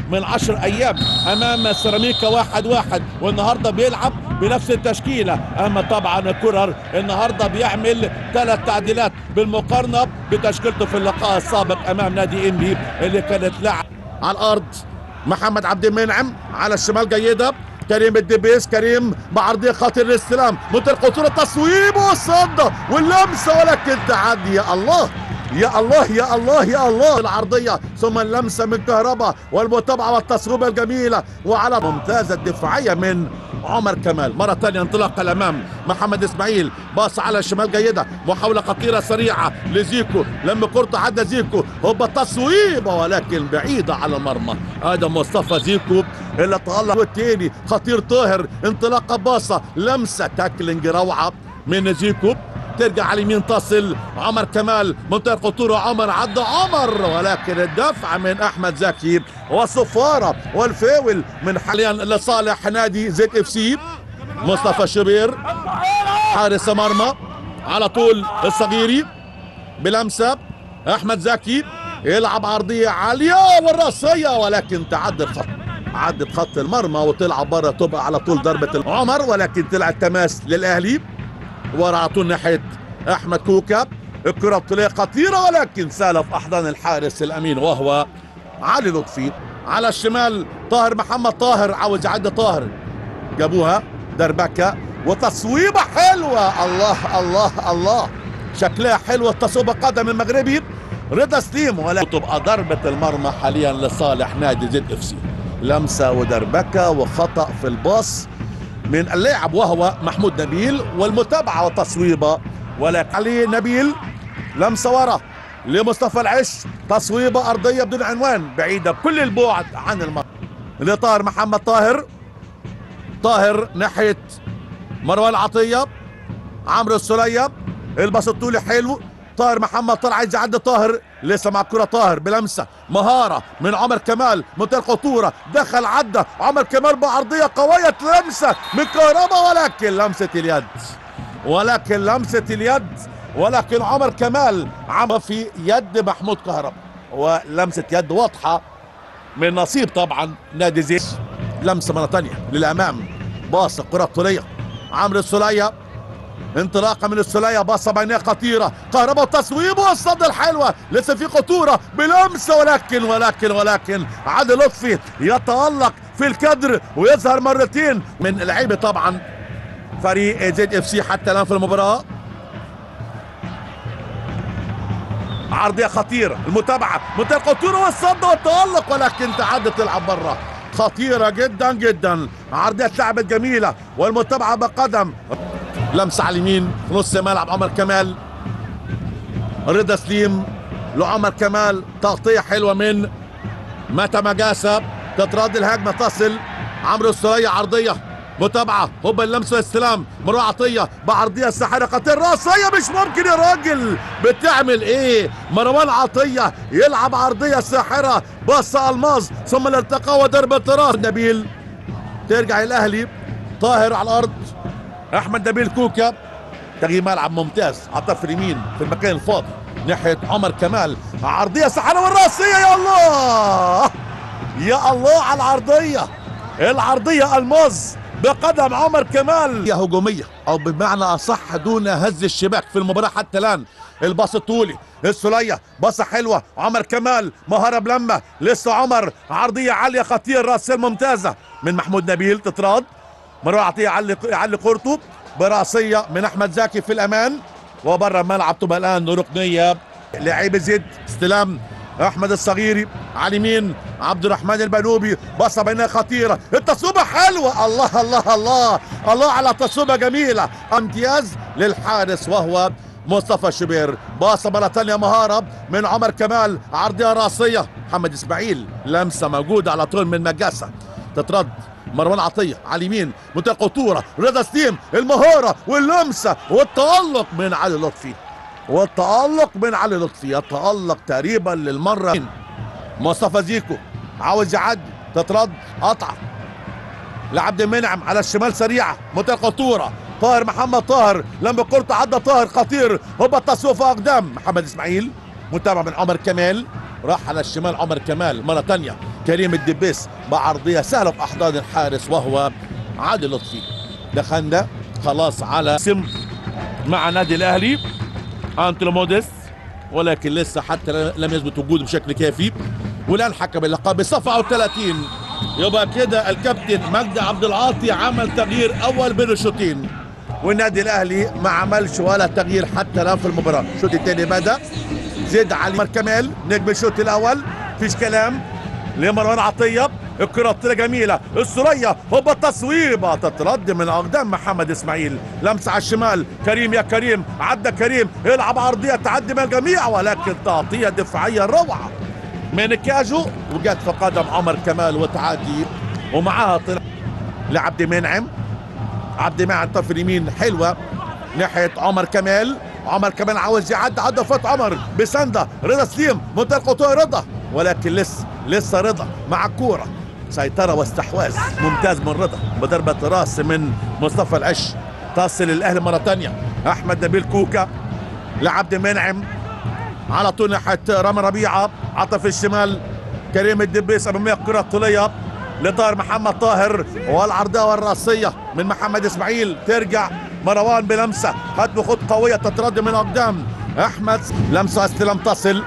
من عشر ايام امام سيراميكا واحد واحد والنهارده بيلعب بنفس التشكيله اما طبعا كرر النهارده بيعمل ثلاث تعديلات بالمقارنه بتشكيلته في اللقاء السابق امام نادي انبي اللي كانت لعب على الارض محمد عبد المنعم على الشمال جيده كريم الدبيس كريم بعرضيه خاطر الاستلام منطقه خطوره التصويب والصد واللمسه ولكن تعدي يا الله يا الله يا الله يا الله العرضيه ثم اللمسه من كهرباء والمتابعه والتصويبه الجميله وعلى ممتازه الدفاعيه من عمر كمال مرة ثانية انطلاقة الأمام محمد إسماعيل باص على الشمال جيدة محاولة خطيرة سريعة لزيكو لما كورته عدى زيكو هوبا تصويبة ولكن بعيدة على المرمى هذا مصطفى زيكو اللي تألق والتاني خطير طاهر انطلاقة باصة لمسة تاكلينج روعة من زيكو ترجع على اليمين تصل عمر كمال منطقه خطوره عمر عدى عمر ولكن الدفع من احمد زكي والصفاره والفاول من حاليا لصالح نادي زيت اف سي مصطفى شبير حارس مرمى على طول الصغيري بلمسه احمد زكي يلعب عرضيه عاليه والراسيه ولكن تعدى خط عدت خط المرمى وطلع بره تبقى على طول ضربه عمر ولكن طلع التماس للاهلي ورا على طول ناحيه احمد كوكا الكره بطريقه خطيره ولكن سالف احضان الحارس الامين وهو علي لطفي على الشمال طاهر محمد طاهر عاوز يعدي طاهر جابوها دربكه وتصويبه حلوه الله الله الله شكلها حلوه تصويبه قدم المغربي رضا سليم ولكن تبقى ضربه المرمى حاليا لصالح نادي زد اف سي لمسه ودربكه وخطا في الباص من اللاعب وهو محمود نبيل والمتابعة والتصويبة ولكن علي نبيل لمسة ورا لمصطفى العش تصويبة أرضية بدون عنوان بعيدة بكل البعد عن المرمى لطاهر محمد طاهر طاهر ناحية مروان عطية عمرو السلية الباص الطولي حلو طاهر محمد طلع عايز يعدي طاهر لسه مع الكرة طاهر بلمسة مهارة من عمر كمال منتهى الخطورة دخل عدى عمر كمال بعرضية قوية لمسة من كهرباء ولكن لمسة اليد ولكن لمسة اليد ولكن عمر كمال عم في يد محمود كهرباء ولمسة يد واضحة من نصيب طبعا نادي زيت لمسة مرة ثانية للأمام باص الكرة الطولية عمرو السلية انطلاقه من السليه باصه بينيه خطيره كهرباء تصويب والصد الحلوه لسه في خطوره بلمسه ولكن ولكن ولكن علي لطفي يتالق في الكدر ويظهر مرتين من لعيبه طبعا فريق زد اف سي حتى الان في المباراه عرضيه خطيره المتابعه منتهى الخطوره والصد والتالق ولكن تعدي تلعب بره خطيره جدا جدا عرضيه اتلعبت جميله والمتابعه بقدم لمسه على اليمين في نص ملعب عمر كمال رضا سليم لعمر كمال تغطيه حلوه من متى مجاسة تترد الهجمه تصل عمرو السرية عرضيه متابعة هوبا اللمسة والاستلام مروة عطية بعرضية الساحرة خطير راسية مش ممكن يا راجل بتعمل ايه مروان عطية يلعب عرضية ساحرة باصة الماظ ثم الارتقاء وضربة راس نبيل ترجع الاهلي طاهر على الارض احمد نبيل كوكا تغيير ملعب ممتاز على الطرف اليمين في المكان الفاضي ناحيه عمر كمال عرضيه سحره والراسيه يا الله يا الله على العرضيه العرضيه الماظ بقدم عمر كمال هي هجوميه او بمعنى اصح دون هز الشباك في المباراه حتى الان الباص الطولي السلية باصة حلوة عمر كمال مهارة بلمة لسه عمر عرضية عالية خطير راسية ممتازة من محمود نبيل تتراد مروه عطيه علي علي قرطب براسيه من احمد زكي في الامان وبره الملعب تبقى الان ركنيه لعيب زيد استلام احمد الصغيري على اليمين عبد الرحمن البنوبي باصه بينها خطيره التصويبه حلوه الله الله الله الله على تصويبه جميله امتياز للحارس وهو مصطفى شبير باصه مره ثانيه مهاره من عمر كمال عرضيه راسيه محمد اسماعيل لمسه موجوده على طول من مجاسه تترد مروان عطيه على اليمين منتهى خطوره رضا سليم المهاره واللمسه والتالق من علي لطفي والتالق من علي لطفي يتالق تقريبا للمره مصطفى زيكو عاوز يعدي تترد قطعه لعبد المنعم على الشمال سريعه منتهى خطوره طاهر محمد طاهر لما كرة عدى طاهر خطير هوبا التصويف اقدام محمد اسماعيل متابعه من عمر كمال راح على الشمال عمر كمال مره ثانيه كريم الدبيس بعرضيه سهله في احضان الحارس وهو عادل لطفي دخلنا خلاص على سم مع نادي الاهلي انتلو موديس ولكن لسه حتى لم يثبت وجوده بشكل كافي والان حكم اللقاء بصفعه 30 يبقى كده الكابتن مجدي عبد العاطي عمل تغيير اول بين الشوطين والنادي الاهلي ما عملش ولا تغيير حتى الان في المباراه الشوط الثاني بدا زيد علي عمر كمال نجم الشوط الاول فيش كلام لمروان عطيه الكرة طلع جميلة السرية هوبا تصويبة تترد من أقدام محمد إسماعيل لمسة على الشمال كريم يا كريم عدى كريم يلعب عرضية تعدي من الجميع ولكن تغطية دفاعية روعة من كاجو وجت في قدم عمر كمال وتعدي ومعاها طلع لعبد منعم عبد المنعم طرف اليمين حلوة ناحية عمر كمال عمر كمال عاوز يعدي عدى فات عمر بسندة رضا سليم منطقة قطوع رضا ولكن لسه لسه رضا مع الكورة سيطرة واستحواذ ممتاز من رضا بضربة راس من مصطفى العش تصل الاهلي مرة تانية احمد نبيل كوكا لعبد المنعم على طول ناحية رامي ربيعة عطف الشمال كريم الدبيس امامية الكرة الطولية لطاهر محمد طاهر والعرضية والراسية من محمد اسماعيل ترجع مروان بلمسة خد بخط قوية تترد من قدام احمد لمسة استلام تصل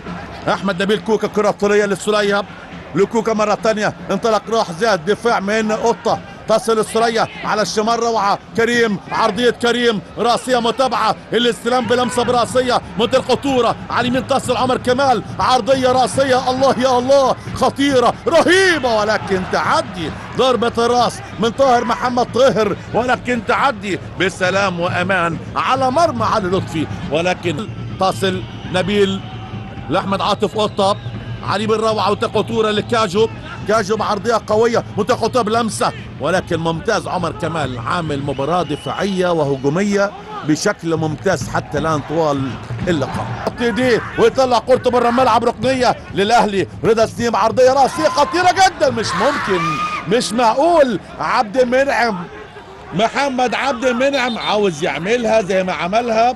احمد نبيل كوكا كرة طولية للسلية لكوكا مرة تانية انطلق راح زاد دفاع من قطة تصل السرية على الشمال روعة كريم عرضية كريم راسية متابعة الاستلام بلمسة براسية منطقة الخطورة على اليمين تصل عمر كمال عرضية راسية الله يا الله خطيرة رهيبة ولكن تعدي ضربة الراس من طاهر محمد طاهر ولكن تعدي بسلام وأمان على مرمى علي لطفي ولكن تصل نبيل لاحمد عاطف قطه علي بالروعه وتقطوره لكاجو كاجو بعرضيه قويه متقطه بلمسه ولكن ممتاز عمر كمال عامل مباراه دفاعيه وهجوميه بشكل ممتاز حتى الان طوال اللقاء دي ويطلع كورته بره الملعب ركنيه للاهلي رضا سليم عرضيه راسيه خطيره جدا مش ممكن مش معقول عبد المنعم محمد عبد المنعم عاوز يعملها زي ما عملها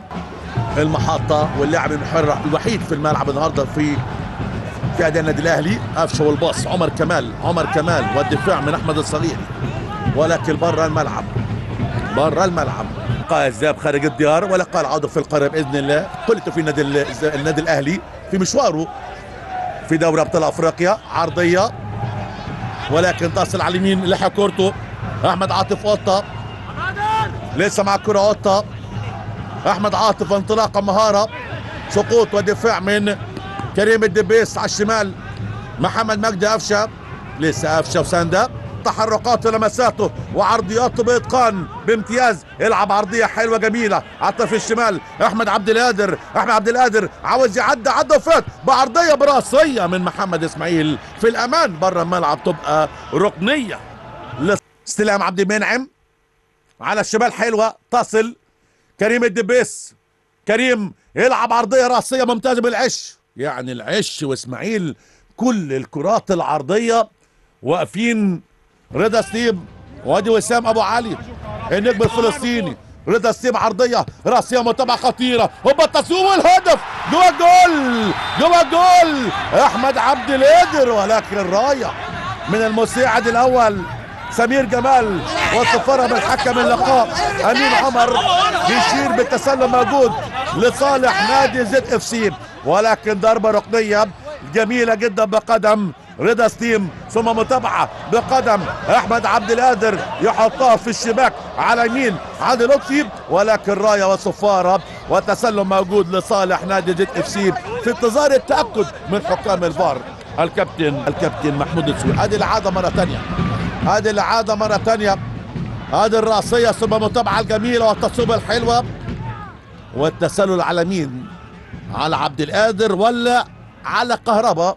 المحطة واللاعب المحرر الوحيد في الملعب النهارده في في اداء النادي الاهلي قفشه والباص عمر كمال عمر كمال والدفاع من احمد الصغير ولكن بره الملعب بره الملعب لقاء الذهاب خارج الديار ولقاء العودة في القاهرة بإذن الله قلت في النادي النادي الأهلي في مشواره في دوري أبطال أفريقيا عرضية ولكن تصل على اليمين لحق كورته أحمد عاطف قطة لسه مع الكرة قطة احمد عاطف انطلاقه مهاره سقوط ودفاع من كريم الدبيس على الشمال محمد مجدي قفشه لسه قفشه وساندا تحركاته لمساته وعرضياته باتقان بامتياز يلعب عرضيه حلوه جميله على الطرف الشمال احمد عبد القادر احمد عبد القادر عاوز يعدي عدى وفات بعرضيه براسيه من محمد اسماعيل في الامان بره الملعب تبقى ركنيه استلام عبد المنعم على الشمال حلوه تصل كريم الدبيس كريم يلعب عرضيه راسيه ممتازه بالعش يعني العش واسماعيل كل الكرات العرضيه واقفين رضا سليم وادي وسام ابو علي النجم الفلسطيني رضا سليم عرضيه راسيه متابعه خطيره هوبا التصويب والهدف جوه الجول جوه الجول احمد عبد القادر ولكن رايه من المساعد الاول سمير جمال وصفرها من حكم اللقاء امين عمر بيشير بالتسلم موجود لصالح نادي زد اف سي ولكن ضربه ركنيه جميله جدا بقدم رضا ستيم ثم متابعه بقدم احمد عبد القادر يحطها في الشباك على يمين عادل لطفي ولكن رايه وصفاره وتسلم موجود لصالح نادي زد اف سي في انتظار التاكد من حكام الفار الكابتن الكابتن محمود السوي هذه العاده مره ثانيه هذه العادة مرة تانية هذه الرأسية ثم المتابعة الجميلة والتصويبة الحلوة والتسلل على مين على عبد القادر ولا على كهربا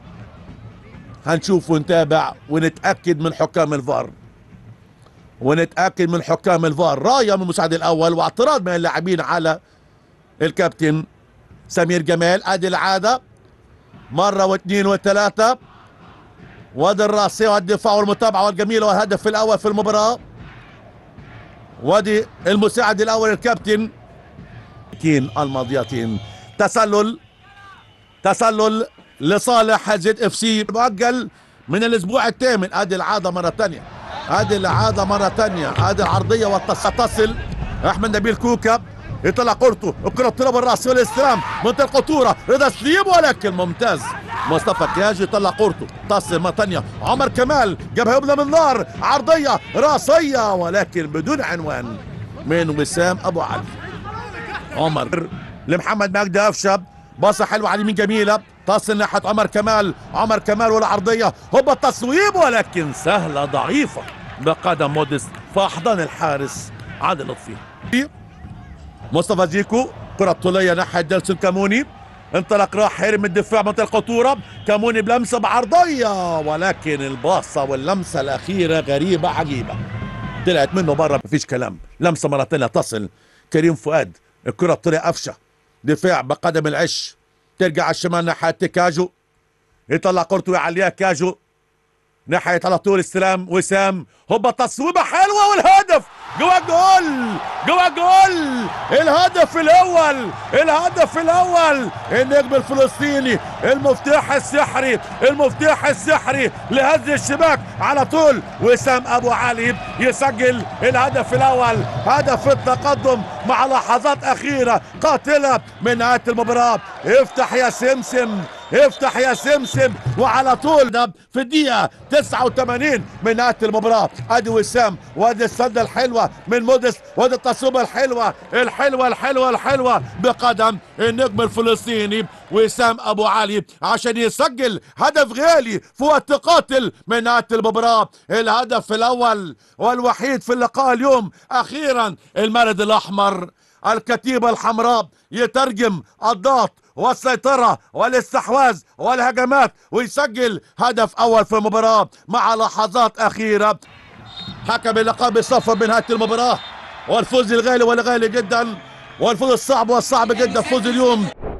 هنشوف ونتابع ونتأكد من حكام الفار ونتأكد من حكام الفار راية من المساعد الأول واعتراض من اللاعبين على الكابتن سمير جمال ادي العادة مرة واثنين وثلاثة وادي الراسية والدفاع والمتابعة والجميلة والهدف الأول في المباراة وادي المساعد الأول الكابتن كين الماضيتين تسلل تسلل لصالح زد اف سي مؤجل من الاسبوع الثامن ادي العاده مره ثانيه ادي العاده مره ثانيه ادي العرضيه والتصل احمد نبيل كوكا يطلع كورته الكره بتطلع بالراس والاستلام منطقه الخطوره رضا سليم ولكن ممتاز مصطفى كياجي يطلع كورته تصل مره ثانيه عمر كمال جابها يبنى من نار عرضيه راسيه ولكن بدون عنوان من وسام ابو علي عمر لمحمد مجدي افشب باصه حلوه على اليمين جميله تصل ناحيه عمر كمال عمر كمال والعرضيه هوبا التصويب ولكن سهله ضعيفه بقدم موديس في احضان الحارس عادل لطفي مصطفى زيكو كرة طولية ناحية ديلسون كاموني انطلق راح حرم الدفاع منطقة الخطورة كاموني بلمسة بعرضية ولكن الباصة واللمسة الأخيرة غريبة عجيبة طلعت منه بره مفيش كلام لمسة مرة تانية تصل كريم فؤاد الكرة بطريقة قفشة دفاع بقدم العش ترجع على الشمال ناحية كاجو يطلع كورته ويعليها كاجو ناحية على طول استلام وسام هوبا تصويبة حلوة والهدف جوا جول جوا جول الهدف الأول الهدف الأول النجم الفلسطيني المفتاح السحري المفتاح السحري لهز الشباك على طول وسام أبو علي يسجل الهدف الأول هدف التقدم مع لحظات أخيرة قاتلة من نهاية المباراة افتح يا سمسم افتح يا سمسم وعلى طول ده في الدقيقة 89 من نهاية المباراة ادي وسام وادي السدة الحلوة من مودس وادي التصويبة الحلوة الحلوة الحلوة الحلوة بقدم النجم الفلسطيني وسام ابو علي عشان يسجل هدف غالي في وقت قاتل من نهاية المباراة الهدف الاول والوحيد في اللقاء اليوم اخيرا المارد الاحمر الكتيبة الحمراء يترجم الضغط والسيطرة والاستحواذ والهجمات ويسجل هدف أول في المباراة مع لحظات أخيرة حكم اللقاء بيصفر بنهاية المباراة والفوز الغالي والغالي جدا والفوز الصعب والصعب جدا فوز اليوم